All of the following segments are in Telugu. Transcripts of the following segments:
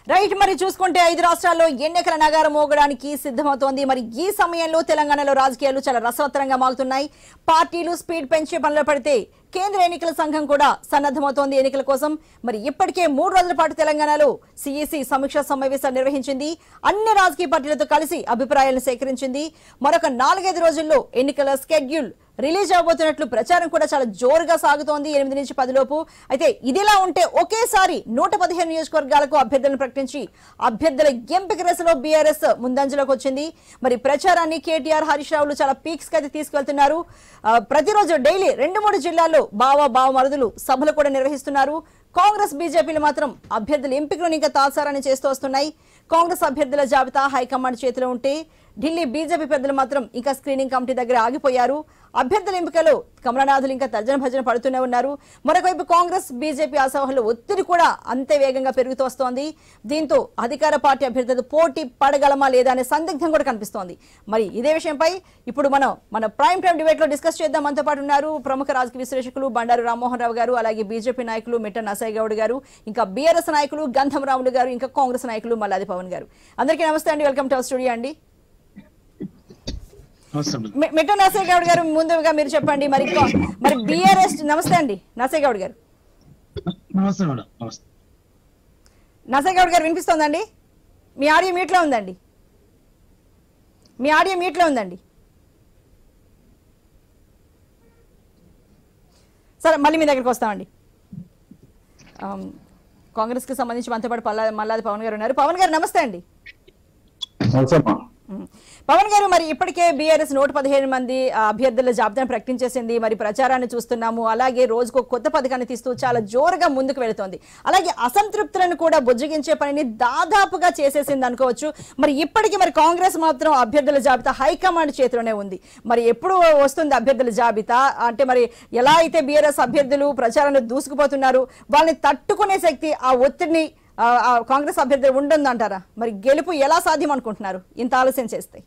రైట్ మరి చూసుకుంటే ఐదు రాష్ట్రాల్లో ఎన్నికల నగారం మోగడానికి సిద్ధమవుతోంది మరి ఈ సమయంలో తెలంగాణలో రాజకీయాలు చాలా రసవత్తరంగా మారుతున్నాయి పార్టీలు స్పీడ్ పెంచే పనిలో పడితే కేంద్ర ఎన్నికల సంఘం కూడా సన్నద్ధమవుతోంది ఎన్నికల కోసం మరి ఇప్పటికే మూడు రోజుల పాటు తెలంగాణలో సిఈసి సమీక్షా సమావేశాలు నిర్వహించింది అన్ని రాజకీయ పార్టీలతో కలిసి అభిప్రాయాలను సేకరించింది మరొక నాలుగైదు రోజుల్లో ఎన్నికల స్కెడ్యూల్ రిలీజ్ అవబోతున్నట్లు ప్రచారం కూడా చాలా జోరుగా సాగుతోంది ఎనిమిది నుంచి పదిలోపు అయితే ఇదిలా ఉంటే ఒకేసారి నూట పదిహేను నియోజకవర్గాలకు అభ్యర్థులను ప్రకటించి అభ్యర్థుల ఎంపిక దశలో బీఆర్ఎస్ ముందంజలోకి వచ్చింది మరి ప్రచారాన్ని కేటీఆర్ హరీష్ రావులు చాలా పీక్స్ కి అయితే తీసుకెళ్తున్నారు ఆ, ప్రతిరోజు డైలీ రెండు మూడు జిల్లాల్లో బావ బావ మరుదులు సభలు కూడా నిర్వహిస్తున్నారు కాంగ్రెస్ బీజేపీలు మాత్రం అభ్యర్థుల ఎంపికలను ఇంకా తాత్సారాన్ని చేస్తూ వస్తున్నాయి కాంగ్రెస్ అభ్యర్థుల జాబితా హైకమాండ్ చేతిలో ఉంటే ఢిల్లీ బీజేపీ పెద్దలు మాత్రం ఇంకా స్క్రీనింగ్ కమిటీ దగ్గర ఆగిపోయారు అభ్యర్థుల ఎంపికలో కమలనాథులు ఇంకా తర్జన భజన పడుతూనే ఉన్నారు మరొకవైపు కాంగ్రెస్ బీజేపీ అసహలు ఒత్తిడి కూడా అంతే వేగంగా పెరుగుతూ వస్తోంది దీంతో అధికార పార్టీ అభ్యర్థులు పోటీ పడగలమా లేదా అనే సందిగ్ధం కూడా కనిపిస్తోంది మరి ఇదే విషయంపై ఇప్పుడు మనం మన ప్రైమ్ టైం డిబేట్ లో డిస్కస్ చేద్దాం మనతో పాటు ఉన్నారు ప్రముఖ రాజకీయ విశ్లేషకులు బండారు రామ్మోహన్ రావు గారు అలాగే బీజేపీ నాయకులు మిట్ట నసాయి గౌడ్ గారు ఇంకా బీఆర్ఎస్ నాయకులు గంధం రాములు గారు ఇంకా కాంగ్రెస్ నాయకులు మల్లాది పవన్ గారు అందరికీ నమస్తే అండి వెల్కమ్ టు అవర్ స్టూడియో అండి నమస్తే మేడం. మి- మిట్ట నసే గౌడ్ గారు ముందుగా మీరు చెప్పండి మరి కా- మరి బీఆర్ఎస్ నమస్తే అండి నసే గౌడ్ గారు నమస్తే మేడం నమస్తే నసే గౌడ్ గారు వినిపిస్తోందండి మీ ఆడియో మ్యూట్లో ఉందండి మీ ఆడియో మ్యూట్లో ఉందండి సరే మళ్ళీ మీ దగ్గరికి వస్తామండి ఆమ్, కాంగ్రెస్కి సంబంధించి మనతో పాటు పల్లా మల్లాది పవన్ గారు ఉన్నారు పవన్ గారు నమస్తే అండి అవసరమా ఉమ్. పవన్ గారు మరి ఇప్పటికే బీఆర్ఎస్ నూట పదిహేను మంది ఆ, అభ్యర్థుల జాబితాను ప్రకటించేసింది మరి ప్రచారాన్ని చూస్తున్నాము అలాగే రోజుకు ఒక కొత్త పథకాన్ని తీస్తూ చాలా జోరుగా ముందుకు వెళుతోంది అలాగే అసంతృప్తులను కూడా బుజ్జగించే పనిని దాదాపుగా చేసేసింది అనుకోవచ్చు మరి ఇప్పటికీ మరి కాంగ్రెస్ మాత్రం అభ్యర్థుల జాబితా హైకమాండ్ చేతిలోనే ఉంది మరి ఎప్పుడు వస్తుంది అభ్యర్థుల జాబితా అంటే మరి ఎలా అయితే బీఆర్ఎస్ అభ్యర్థులు ప్రచారంలో దూసుకుపోతున్నారు వాళ్ళని తట్టుకునే శక్తి ఆ ఒత్తిడిని ఆ, ఆ కాంగ్రెస్ అభ్యర్థి ఉంటుందంటారా మరి గెలుపు ఎలా సాధ్యం అనుకుంటున్నారు ఇంత ఆలస్యం చేస్తే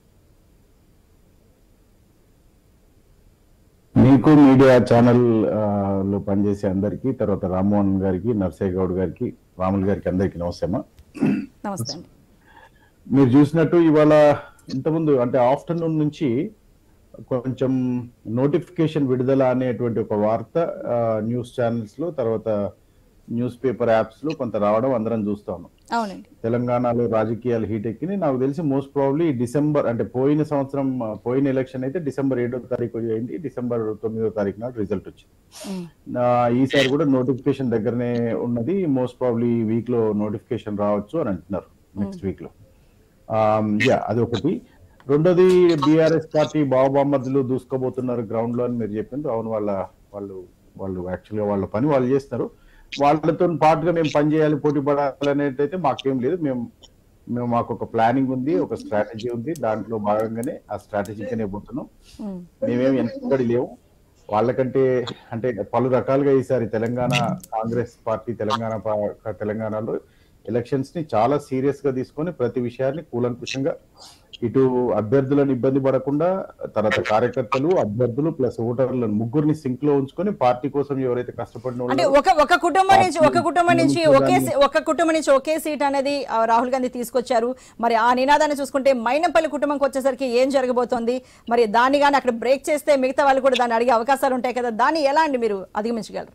మీకు మీడియా ఛానల్ ఆ, లో పనిచేసే అందరికి తర్వాత రామ్మోహన్ గారికి నర్సయ్య గౌడ్ గారికి రాములు గారికి అందరికి నమస్తేమా నమస్తే అండి మీరు చూసినట్టు ఇవాళ ఇంతకుముందు అంటే ఆఫ్టర్నూన్ నుంచి కొంచెం నోటిఫికేషన్ విడుదల అనేటువంటి ఒక వార్త ఆ, న్యూస్ ఛానల్స్ లో తర్వాత న్యూస్ పేపర్ యాప్స్ లో కొంత రావడం అందరం చూస్తా ఉన్నాం అవునండి తెలంగాణలో రాజకీయాలు హీట్ ఎక్కినాయి నాకు తెలిసి మోస్ట్ ప్రాబ్లీ డిసెంబర్ అంటే పోయిన సంవత్సరం ఆ, పోయిన ఎలక్షన్ అయితే డిసెంబర్ ఏడో తారీఖు అయింది డిసెంబర్ తొమ్మిదో తారీఖు నాడు రిజల్ట్ వచ్చింది ఉమ్, ఆ, ఈసారి కూడా నోటిఫికేషన్ దగ్గరనే ఉన్నది మోస్ట్ ప్రాబ్లీ వీక్ లో నోటిఫికేషన్ రావచ్చు అని అంటున్నారు నెక్స్ట్ వీక్ లో యా అది ఒకటి రెండోది బీఆర్ఎస్ పార్టీ బాబామర్దులు దూసుకోబోతున్నారు గ్రౌండ్ లో అని మీరు చెప్పిండ్రు అవును వాళ్ళ వాళ్ళు వాళ్ళు యాక్చువల్గా వాళ్ళ పని వాళ్ళు చేస్తున్నారు వాళ్ళతో పాటుగా మేము పని చేయాలి పోటీ పడాలి అనేది అయితే మాకేం లేదు మేము మేము మాకు ఒక ప్లానింగ్ ఉంది ఒక స్ట్రాటజీ ఉంది దాంట్లో భాగంగానే ఆ స్ట్రాటజీగానే పోతున్నాం ఉమ్, మేమేమి వెనకబడి లేవు వాళ్ళకంటే అంటే పలు రకాలుగా ఈసారి తెలంగాణ కాంగ్రెస్ పార్టీ తెలంగాణ పా- తెలంగాణలో ఎలక్షన్స్ ని చాలా సీరియస్ గా తీసుకొని ప్రతి విషయాన్ని కూలంకుషంగా ఇటు అభ్యర్థులను ఇబ్బంది పడకుండా తర్వాత కార్యకర్తలు అభ్యర్థులు ప్లస్ ఓటర్లను ముగ్గురిని సింక్ లో ఉంచుకొని పార్టీ కోసం ఎవరైతే కష్టపడిన అంటే ఉన్నారో ఒక ఒక కుటుంబం నుంచి ఒక కుటుంబం నుంచి పార్టీ ఒకే సీ- ఒక కుటుంబం నుంచి ఒకే సీట్ అనేది ఆ, రాహుల్ గాంధీ తీసుకొచ్చారు మరి ఆ నినాదాన్ని చూసుకుంటే మైనంపల్లి కుటుంబంకి వచ్చేసరికి ఏం జరగబోతోంది మరి దాన్ని కానీ అక్కడ బ్రేక్ చేస్తే మిగతా వాళ్ళు కూడా దాన్ని అడిగే అవకాశాలు ఉంటాయి కదా దాన్ని ఎలా అండి మీరు అధిగమించగలరు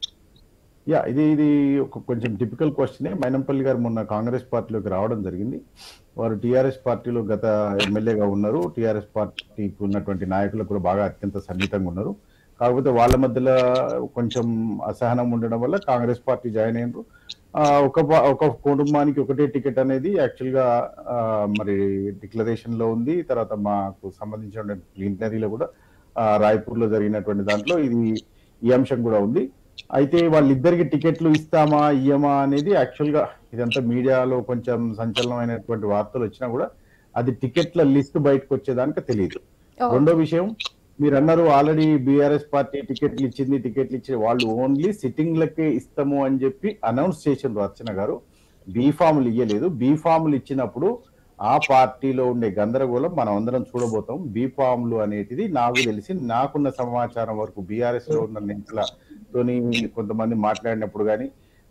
యా ఇది ఇది ఒక కొంచెం టిపికల్ క్వశ్చనే మైనంపల్లి గారు మొన్న కాంగ్రెస్ పార్టీలోకి రావడం జరిగింది వారు టిఆర్ఎస్ పార్టీలో గత ఎమ్మెల్యేగా ఉన్నారు టిఆర్ఎస్ పార్టీకి ఉన్నటువంటి నాయకులు కూడా బాగా అత్యంత సన్నిహితంగా ఉన్నారు కాకపోతే వాళ్ళ మధ్యలో కొంచెం అసహనం ఉండడం వల్ల కాంగ్రెస్ పార్టీ జాయిన్ అయినారు ఆ, ఒక పా- ఒక కుటుంబానికి ఒకటే టికెట్ అనేది యాక్చువల్ గా ఆ, మరి డిక్లరేషన్ లో ఉంది తర్వాత మాకు సంబంధించిన ప్లీనరీలో కూడా ఆ, రాయ్పూర్ లో జరిగినటువంటి దాంట్లో ఇది ఈ అంశం కూడా ఉంది అయితే వాళ్ళిద్దరికి టికెట్లు ఇస్తామా ఇయ్యమా అనేది యాక్చువల్ గా ఇదంతా మీడియాలో కొంచెం సంచలనమైనటువంటి వార్తలు వచ్చినా కూడా అది టికెట్ల లిస్ట్ బయటకు వచ్చేదానికి తెలియదు ఓ. రెండో విషయం మీరు అన్నారు ఆల్రెడీ బీఆర్ఎస్ పార్టీ టికెట్లు ఇచ్చింది టికెట్లు ఇచ్చి వాళ్ళు ఓన్లీ సిట్టింగ్లకే ఇస్తాము అని చెప్పి అనౌన్స్ చేసిండ్రు అర్చన గారు బీ ఫామ్లు ఇయ్యలేదు బీ ఫామ్లు ఇచ్చినప్పుడు ఆ పార్టీలో ఉండే గందరగోళం మనం అందరం చూడబోతాం బీ ఫామ్లు అనేటిది నాకు తెలిసి నాకున్న సమాచారం వరకు బీఆర్ఎస్ లో ఉన్న నేతలతోని కొంతమంది మాట్లాడినప్పుడు కానీ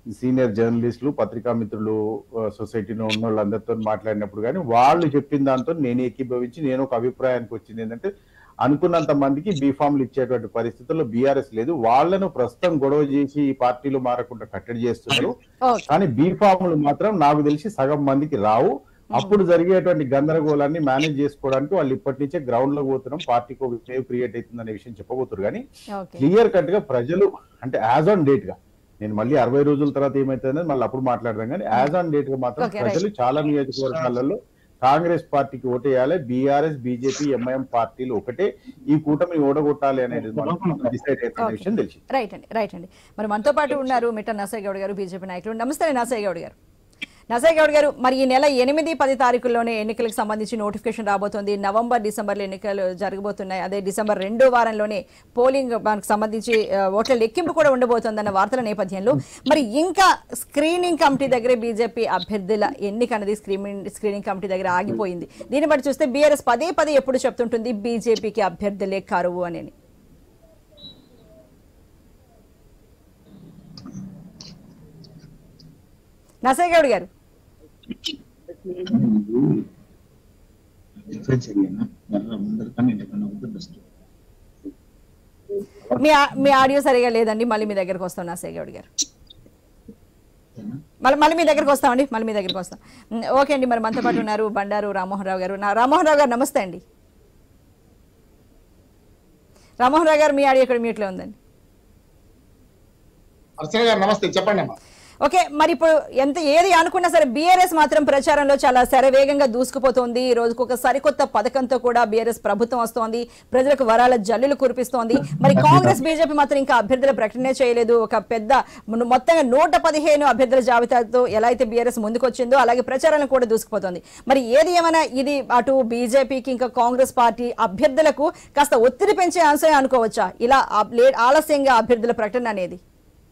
సీనియర్ జర్నలిస్టులు పత్రికా మిత్రులు ఆ, సొసైటీలో ఉన్న వాళ్ళందరితో మాట్లాడినప్పుడు కానీ వాళ్ళు చెప్పిన దాంతో నేను ఏకీభవించి నేను ఒక అభిప్రాయానికి వచ్చింది ఏంటంటే అనుకున్నంత మందికి బీఫామ్లు ఇచ్చేటువంటి పరిస్థితుల్లో బీఆర్ఎస్ లేదు వాళ్ళను ప్రస్తుతం గొడవ చేసి ఈ పార్టీలు మారకుండా కట్టడి చేస్తున్నారు ఓకే కానీ బీఫామ్లు మాత్రం నాకు తెలిసి సగం మందికి రావు అప్పుడు జరిగేటువంటి గందరగోళాన్ని మేనేజ్ చేసుకోవడానికి వాళ్ళు ఇప్పటి నుంచే గ్రౌండ్ లో పోతున్నాం పార్టీకి ఒక సేవ్ క్రియేట్ అవుతుంది అనే విషయం చెప్పబోతున్నారు కానీ ఓకే క్లియర్ కట్ గా ప్రజలు అంటే యాజ్ ఆన్ డేట్ గా నేను మళ్ళీ అరవై రోజుల తర్వాత ఏమైతుంది మళ్ళీ అప్పుడు మాట్లాడదాం కానీ యాజ్ ఆన్ డేట్ గా మాత్రం Okay, right. ప్రజలు చాలా నియోజకవర్గాలలో కాంగ్రెస్ పార్టీకి ఓటేయాలి బీఆర్ఎస్ బీజేపీ ఎంఐఎం పార్టీలు ఒకటే ఈ కూటమిని ఓడగొట్టాలి అనేది డిసైడ్ అయిన Okay. విషయం తెలిసింది రైట్ అండి రైట్ అండి మరి మనతో పాటు ఉన్నారు మిట్ట నరసయ్య గౌడ్ గారు బీజేపీ నాయకులు నమస్తే నరసయ్య గౌడ్ గారు నరసయ్య గౌడ్ గారు మరి ఈ నెల ఎనిమిది పది తారీఖుల్లోనే ఎన్నికలకు సంబంధించి నోటిఫికేషన్ రాబోతోంది నవంబర్ డిసెంబర్లో ఎన్నికలు జరగబోతున్నాయి అదే డిసెంబర్ రెండో వారంలోనే పోలింగ్ మనకు సంబంధించి ఆ, ఓట్ల లెక్కింపు కూడా ఉండబోతోందన్న వార్తల నేపథ్యంలో మరి ఇంకా స్క్రీనింగ్ కమిటీ దగ్గరే బీజేపీ అభ్యర్థుల ఎన్నిక అనేది స్క్రీనింగ్ స్క్రీనింగ్ కమిటీ దగ్గర ఆగిపోయింది దీన్ని బట్టి చూస్తే బీఆర్ఎస్ పదే పదే ఎప్పుడు చెప్తుంటుంది బీజేపీకి అభ్యర్థులే కరువు అని నరసయ్య గౌడ్ గారు డిఫరెన్స్ ఏరియా అందరికన్నా ఎక్కడన్నా ఉంటే బెస్ట్ మీ ఆ- మీ ఆడియో సరిగా లేదండి మళ్ళీ మీ దగ్గరకు వస్తాం నరసయ్య గౌడ్ గారు మళ్ళీ మళ్ళీ మీ దగ్గరకు వస్తామండి మళ్ళీ మీ దగ్గరకు వస్తాం ఉమ్, ఓకే అండి మరి మనతో పాటు ఉన్నారు బండారు రామ్మోహన్ రావు గారు నా రామ్మోహన్ రావు గారు నమస్తే అండి రామ్మోహన్ రావు గారు మీ ఆడియో ఇక్కడ మ్యూట్లో ఉందండి అర్చన గారు నమస్తే చెప్పండి అమ్మా ఓకే మరి ఇప్పుడు ఎంత ఏది అనుకున్నా సరే బీఆర్ఎస్ మాత్రం ప్రచారంలో చాలా శరవేగంగా దూసుకుపోతోంది ఈ రోజుకు ఒక సరికొత్త పథకంతో కూడా బీఆర్ఎస్ ప్రభుత్వం వస్తోంది ప్రజలకు వరాల జల్లులు కురిపిస్తోంది మరి కాంగ్రెస్ బీజేపీ మాత్రం ఇంకా అభ్యర్థుల ప్రకటనే చేయలేదు ఒక పెద్ద మొ- మొత్తంగా నూట పదిహేను అభ్యర్థుల జాబితాతో ఎలా అయితే బీఆర్ఎస్ ముందుకొచ్చిందో అలాగే ప్రచారంలో కూడా దూసుకుపోతోంది మరి ఏది ఏమైనా ఇది అటు బీజేపీకి ఇంకా కాంగ్రెస్ పార్టీ అభ్యర్థులకు కాస్త ఒత్తిడి పెంచే అంశం అనుకోవచ్చా ఇలా ఆ- లే- ఆలస్యంగా అభ్యర్థుల ప్రకటన అనేది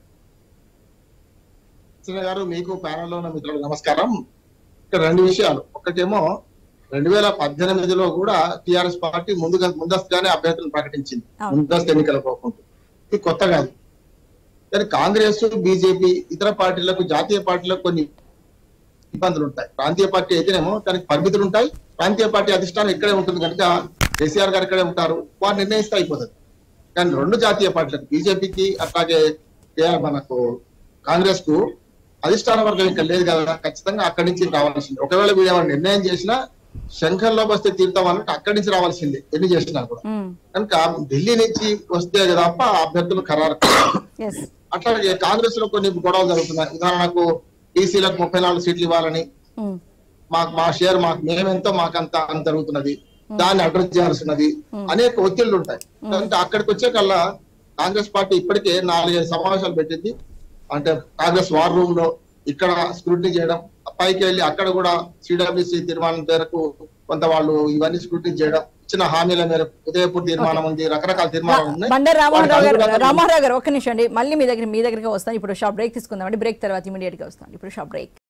అర్చన గారు మీకు ప్యానెల్లో ఉన్న మిత్రులకు నమస్కారం ఇక్కడ రెండు విషయాలు ఒకటేమో రెండు వేల పద్దెనిమిదిలో కూడా టిఆర్ఎస్ పార్టీ ముందుగా ముందస్తుగానే అభ్యర్థులను ప్రకటించింది అవును. ముందస్తు ఎన్నికల పోకుండా ఇది కొత్త కాదు కానీ కాంగ్రెస్ బీజేపీ ఇతర పార్టీలకు జాతీయ పార్టీలకు కొన్ని ఇబ్బందులు ఉంటాయి ప్రాంతీయ పార్టీ అయితేనేమో దానికి పరిమితులు ఉంటాయి ప్రాంతీయ పార్టీ అధిష్టానం ఇక్కడే ఉంటుంది కనుక కేసీఆర్ గారు ఇక్కడే ఉంటారు వారు నిర్ణయిస్తే అయిపోతుంది కానీ రెండు జాతీయ పార్టీలకు బీజేపీకి అట్లాగే ఏ- మనకు కాంగ్రెస్ కు అధిష్టాన వర్గం ఇక్కడ లేదు కదా ఖచ్చితంగా అక్కడి నుంచి రావాల్సింది ఒకవేళ వీళ్ళు ఏమైనా నిర్ణయం చేసినా శంఖంలో వస్తే తీర్థం అన్నట్టు అక్కడి నుంచి రావాల్సిందే ఎన్ని చేసినా కూడా ఉమ్, కనుక ఢిల్లీ నుంచి వస్తే తప్ప అభ్యర్థులు ఖరారు కాదు. ఎస్ అట్లాగే కాంగ్రెస్ లో కొన్ని గొడవలు జరుగుతున్నాయి ఉదాహరణకు బీసీలకు ముప్పై నాలుగు సీట్లు ఇవ్వాలని ఉమ్, మాకు మా షేర్ మాకు మేమెంతో మాకంత అని జరుగుతున్నది దాన్ని అడ్రస్ చేయాల్సి ఉన్నది అనేక ఒత్తిళ్లు ఉంటాయి అంటే అక్కడికి వచ్చే కల్లా కాంగ్రెస్ పార్టీ ఇప్పటికే నాలుగైదు సమావేశాలు పెట్టింది అంటే కాంగ్రెస్ వార్ రూమ్ లో ఇక్కడ స్క్రూటినీ చేయడం పైకి వెళ్ళి అక్కడ కూడా సిడబ్ల్యూసి తీర్మానం మేరకు కొంత వాళ్ళు ఇవన్నీ స్క్రూటినీ చేయడం ఇచ్చిన హామీల మేరకు ఉదయపూర్ తీర్మానం ఉంది రకరకాల తీర్మానాలు ఉన్నాయి బండారు రామ్మోహన్ రావు గారు వాటికి అనుగుణంగా రామ్మోహన్ రావు గారు ఒక్క నిమిషం అండి మళ్ళీ మీ దగ్గర మీ దగ్గరికి వస్తాను ఇప్పుడు షాప్ బ్రేక్ తీసుకుందాం అండి బ్రేక్ తర్వాత ఇమీడియట్ గా వస్తాను ఇప్పుడు షాప్ బ్రేక్